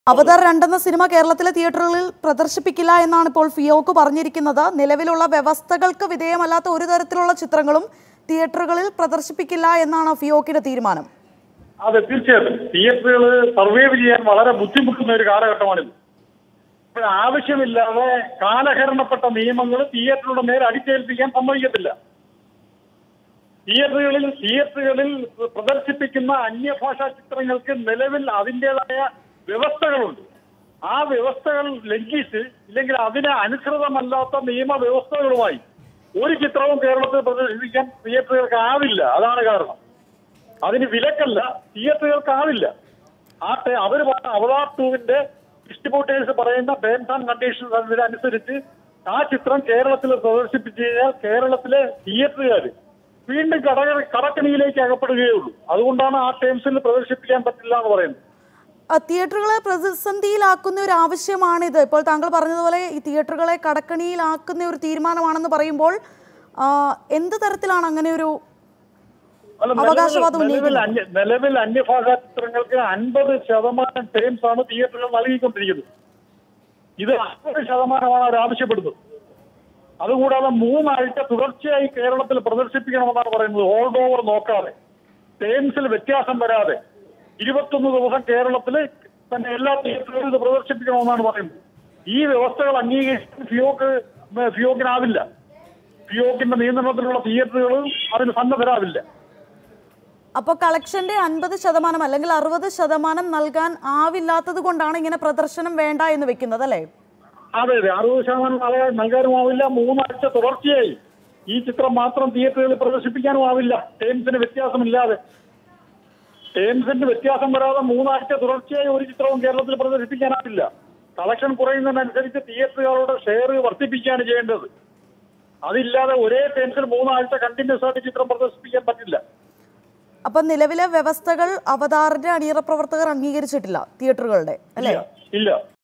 അവതാർ രണ്ടെന്ന cinema കേരളത്തിലെ തിയേറ്ററുകളിൽ പ്രദർശിപ്പിക്കില്ല എന്നാണ് ഇപ്പോൾ ഫിയോക്ക് പറഞ്ഞിരിക്കുന്നത് നിലവിലുള്ള വ്യവസ്ഥകൾക്ക് വിധേയമല്ലാത്ത ഒരു തരത്തിലുള്ള ചിത്രങ്ങളും തിയേറ്ററുകളിൽ പ്രദർശിപ്പിക്കില്ല എന്നാണ് ഫിയോക്കിന്റെ തീരുമാനം അതെ തീർച്ചയായിട്ടും തിയേറ്ററുകൾ സർവൈവ് ചെയ്യാൻ വളരെ ബുദ്ധിമുട്ടുന്ന ഒരു കാലഘട്ടമാണിത് ഇപ്പോൾ ആവശ്യമില്ലാതെ കാലഹരണപ്പെട്ട നിയമങ്ങൾ തിയേറ്ററുടെ നേരെ അടിച്ചേൽപ്പിക്കാൻ സമ്മതിക്കത്തില്ല തിയേറ്ററുകളിൽ തിയേറ്ററുകളിൽ പ്രദർശിപ്പിക്കുന്ന അന്യഭാഷാ ചിത്രങ്ങൾക്ക് നിലവിൽ അതിൻ്റെതായ വ്യവസ്ഥകളുണ്ട് ആ വ്യവസ്ഥകൾ ലംഘിച്ച് ഇല്ലെങ്കിൽ അതിന് അനുസൃതമല്ലാത്ത നിയമവ്യവസ്ഥകളുമായി ഒരു ചിത്രവും കേരളത്തിൽ പ്രദർശിപ്പിക്കാൻ തിയേറ്ററുകൾക്ക് ആവില്ല അതാണ് കാരണം അതിന് വിലക്കല്ല തിയേറ്ററുകൾക്കാവില്ല ആ ടേ- അവര് പറഞ്ഞ അവതാർ ടൂവിന്റെ ഡിസ്ട്രിബ്യൂട്ടേഴ്സ് പറയുന്ന ടേംസ് ആൻഡ് കണ്ടീഷൻസ് അതിനനുസരിച്ച് ആ ചിത്രം കേരളത്തിൽ പ്രദർശിപ്പിച്ചു കഴിഞ്ഞാൽ കേരളത്തിലെ തിയേറ്ററുകാർ വീണ്ടും കട കടക്കണിയിലേക്ക് അകപ്പെടുകയുള്ളൂ അതുകൊണ്ടാണ് ആ ടേംസിൽ പ്രദർശിപ്പിക്കാൻ പറ്റില്ല എന്ന് പറയുന്നത് ആ, തിയേറ്ററുകളെ പ്രതിസന്ധിയിലാക്കുന്ന ഒരു ആവശ്യമാണിത് ഇപ്പോൾ താങ്കൾ പറഞ്ഞതുപോലെ ഈ തിയേറ്ററുകളെ കടക്കണിയിലാക്കുന്ന ഒരു തീരുമാനമാണെന്ന് പറയുമ്പോൾ ആ, എന്ത് തരത്തിലാണ് അങ്ങനെ ഒരു അല്ല, നിലവിൽ- അവകാശവാദം നിലവിൽ ഉന്നയിക്കുന്നത്. അന്യ- നിലവിൽ അന്യഭാഷാ ചിത്രങ്ങൾക്ക് അൻപത് ശതമാനം ടേംസ് ആണ് തിയേറ്ററുകൾ നൽകിക്കൊണ്ടിരിക്കുന്നത് ഇത് അൻപത് ശതമാനമാണ് അവർ ആവശ്യപ്പെടുന്നത് അതുകൂടാതെ മൂന്നാഴ്ച തുടർച്ചയായി കേരളത്തിൽ പ്രദർശിപ്പിക്കണമെന്നാണ് പറയുന്നത് ഹോൾഡ് ഓവർ നോക്കാതെ ടേംസിൽ വ്യത്യാസം വരാതെ ഇരുപത്തൊന്ന് ദിവസം കേരളത്തിൽ തന്നെ എല്ലാ തിയേറ്ററുകളും ഇത് പ്രദർശിപ്പിക്കണമെന്നാണ് പറയുന്നത് ഈ വ്യവസ്ഥകൾ അംഗീകരിക്കാൻ ഫിയോക്ക് ഫിയോക്കിനാവില്ല ഫിയോക്കിന്റെ നിയന്ത്രണത്തിലുള്ള തിയേറ്ററുകളും അതിന് സന്നദ്ധരാവില്ല അപ്പോൾ കളക്ഷന്റെ അൻപത് ശതമാനം അല്ലെങ്കിൽ അറുപത് ശതമാനം നൽകാൻ ആവില്ലാത്തത് കൊണ്ടാണ് ഇങ്ങനെ പ്രദർശനം വേണ്ട എന്ന് വെക്കുന്നത് അല്ലേ അതെ അതെ അറുപത് ശതമാനം നൽകാൻ നൽകാനുമാവില്ല മൂന്നാഴ്ച തുടർച്ചയായി ഈ ചിത്രം മാത്രം തിയേറ്ററുകളിൽ പ്രദർശിപ്പിക്കാനും ആവില്ല ടേംസിന് വ്യത്യാസമില്ലാതെ ടേംസിന് വ്യത്യാസം വരാതെ മൂന്നാഴ്ച തുടർച്ചയായി ഒരു ചിത്രവും കേരളത്തിൽ പ്രദർശിപ്പിക്കാനാവില്ല കളക്ഷൻ കുറയുന്നതിനനുസരിച്ച് തിയേറ്ററുകളുടെ ഷെയർ വർദ്ധിപ്പിക്കുകയാണ് ചെയ്യേണ്ടത് അതില്ലാതെ ഒരേ ടേംസിൽ മൂന്നാഴ്ച കണ്ടിന്യൂസ് ആയിട്ട് ചിത്രം പ്രദർശിപ്പിക്കാൻ പറ്റില്ല അപ്പൊ നിലവിലെ വ്യവസ്ഥകൾ അവതാറിന്റെ അണിയറ പ്രവർത്തകർ അംഗീകരിച്ചിട്ടില്ല തിയേറ്ററുകളുടെ അല്ലേ ഇല്ല ഇല്ല